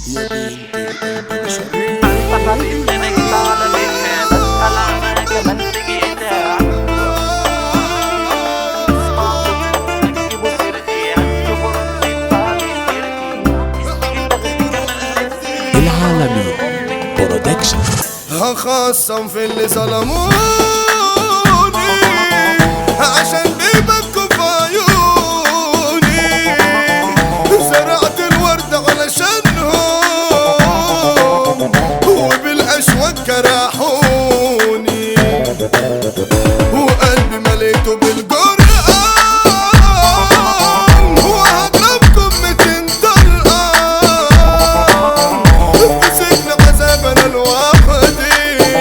يا بنت القلب شريك انت حبيبي انا جيت على بيتها بسأل عنها كمان تجيتها اسمع صوتك تجيبوا سيرتي هتشوفوا ردة فعلي سيرتي تاخدي كمان لسي العالمي برودكشن هخصم في اللي ظلموني عشان بيبكوا في عيوني زرعت الورد علشانهم وبالأشواك جرحوني وقلبي مليته بالجرأة وهضربكم ميتين طلقة في سجن عذاب انا لوحدي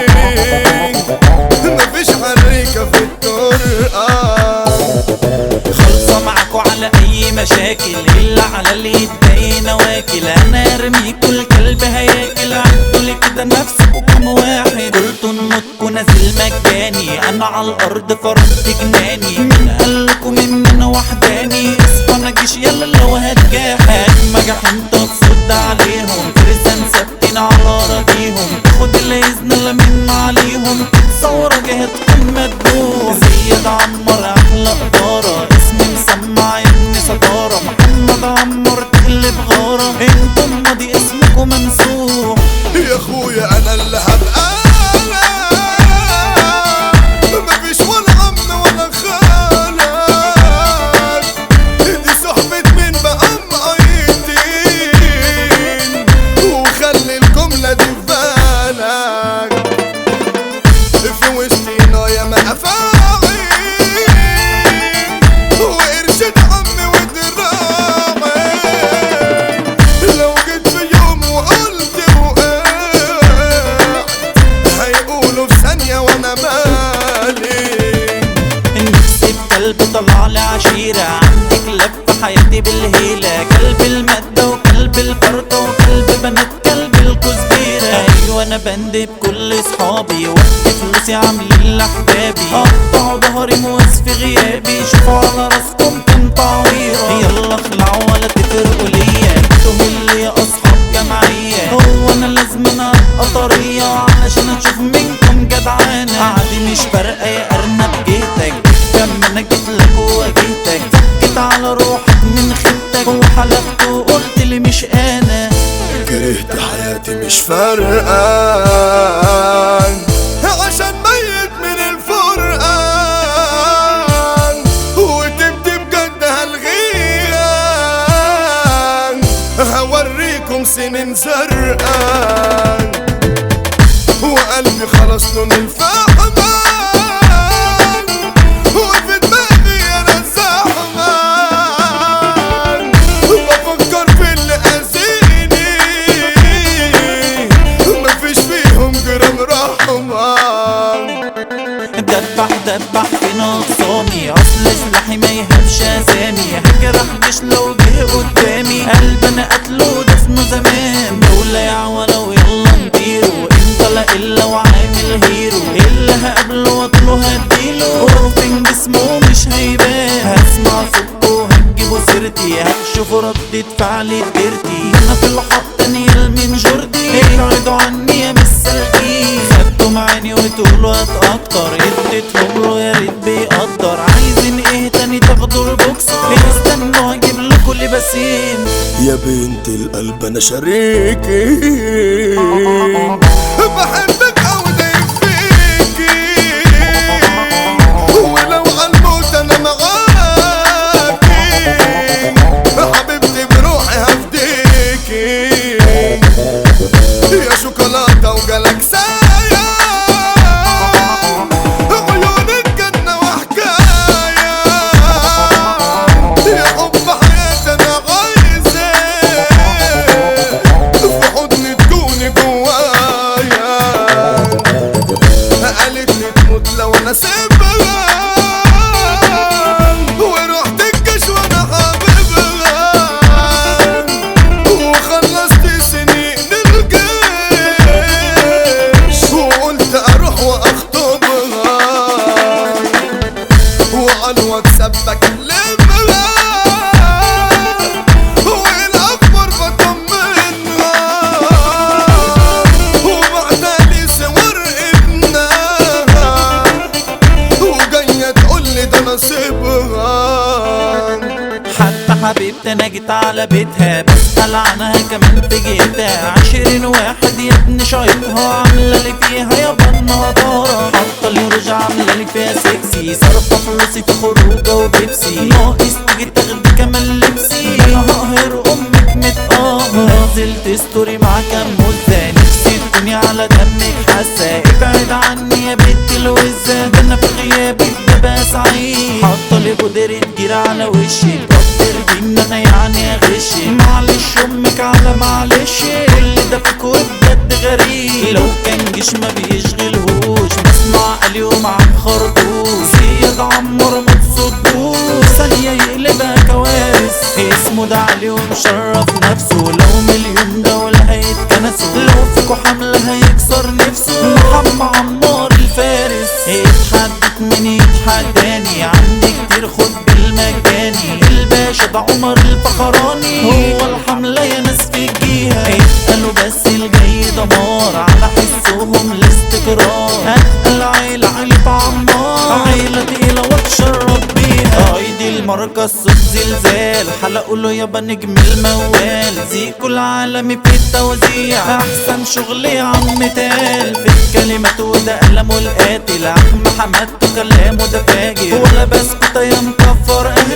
مفيش حريكة في الطرقة خلصة معاكوا على اي مشاكل الا على اللي يتبين واكل انا ارمي كل كلب هياكل عدوا لي كده نفسكوا كم واحد قلتوا نموتكوا نازل مجاني انا على الارض فرضت جناني من قالكوا من انا وحداني اصفى انا جيش يلا لو هتجاحد مجح انت تصد عليهم فرسان ثابتين على راضيهم خد الاذن اللي من عليهم تتصور جهتكم مدبوح زياد عمر احلى اداره اسمي مسمع يا ابني صداره محمد عمر تقلب غاره انتم ماضي اسمكم ممسوح يا اخويا انا اللي هبقى انا مفيش ولا عم ولا خالك دي صحبة مين بقى مقايدين وخلي الجملة دي في بالك في وسطينا يا ما افاعي وقرشة عمي ودراعي لو جيت في يوم وقلت وقعت هيقولوا في ثانية وانا مالي نفسي بكلب طلع لي عشيرة عندي كلاب في حياتي بالهيلة كلب المادة وكلب الفرطة وكلب بنات كلب الكزبيرة أيوة أنا بندب كل صحابي وقت فلوسي عاملين لأحبابي قطعوا ظهري موز في غيابي شوفوا على راسكم كام تعويرة يلا اخلعوا ولا تفرقوا ليا انتوا اللي أصحاب جمعية هو أنا لازم أنا أبقى طرية علشان أشوف منكم جدعانة عادي مش فارقة يا أرنب جيتك كم أنا جيت لك وواجهتك فكت على روحك من خيبتك وحلفت وقلت لي مش أنا كرهت حياتي مش فرقان عشان ميت من الفرقان وتبدي بجد هالغيان هوريكم سنين زرقان وقلبي خلاص لون الفحمان وفي دماغي انا زحمان بفكر في اللي اذيني مفيش فيهم جرام رحمن دبح دبح في نقصامي اصل سلاحي ما يهبش اسامي هجرح جيش لو جه قدامي قلب انا قتله دفنه زمان دولة يا ولو يلا نديره انت لا الا وعامل هيرو اللي هقابله واطله هديله اوفنج اسمه مش هيبان هسمع صوته هتجيبوا سيرتي هتشوفوا ردة فعلي ديرتي انا في الحط نيل من جوردي ابعدوا عني يا مش سالكين خدتوا عيني وتقولوا هتأكتر اديتهم له يا ريت بيقدر عايزين ايه تاني تاخدوا البوكس استنوا هجيب لكم لباسين يا بنت القلب انا شريكي بحبك او ده يكفيكي ولو عالموت انا معاكي حبيبتي بروحي هفديكي يا شوكولاتة وجلاكساية عيونك جنة وحكاية يا حب حياتي انا عايزك في حضني تكوني جوايا انا جيت على بيتها بسأل عنها كمان في جيتها عشرين واحد يا ابني شايطها عاملة لي فيها يا بنا طارة حاطة لي رجع عاملة لي فيها سكسي صرفة فلوسي في خروجة وبيبسي ناقص تيجي تاخدي كمان لبسي انا هقهر امك متقهر نزلت ستوري مع كام مزة نفسي تكوني على دمك حاسة ابعد عني يا بنت الوزة ده انا في غيابك ببقى سعيد حاطة لي بودرة جيرة على وشي كتر دي ان انا يعني اغشي معلش امك على معلش كل ده فيك بجد غريب لو كان جيش ما بيشغلهوش بسمع اليوم عن خرطوش سيد عمر ما تصدوش ثانية يقلبها كوارث اسمه ده عليه ومشرف نفسه لو مليون دولة هيتكنسوا لو فيكوا حملة هيكسر نفسه محمد عمار الفارس اتحدت من يتحداني عندي كتير خد بالمجاني الباشا ده عمر الفخراني هو الحملة يا ناس في الجيهة اتقالوا بس الجاي دمار على حسهم الاستقرار اتقل عيلة عيلة عمار عيلة تقيلة واتشرف بيها ايدي الماركة الصوت زلزال حلقوا له يابا نجم الموال زيكو العالمي في التوزيع احسن شغل يا عم تال في الكلمات وده قلمه القاتل احمد حمدته كلامه ده فاجر ولا بسكت يا مكفر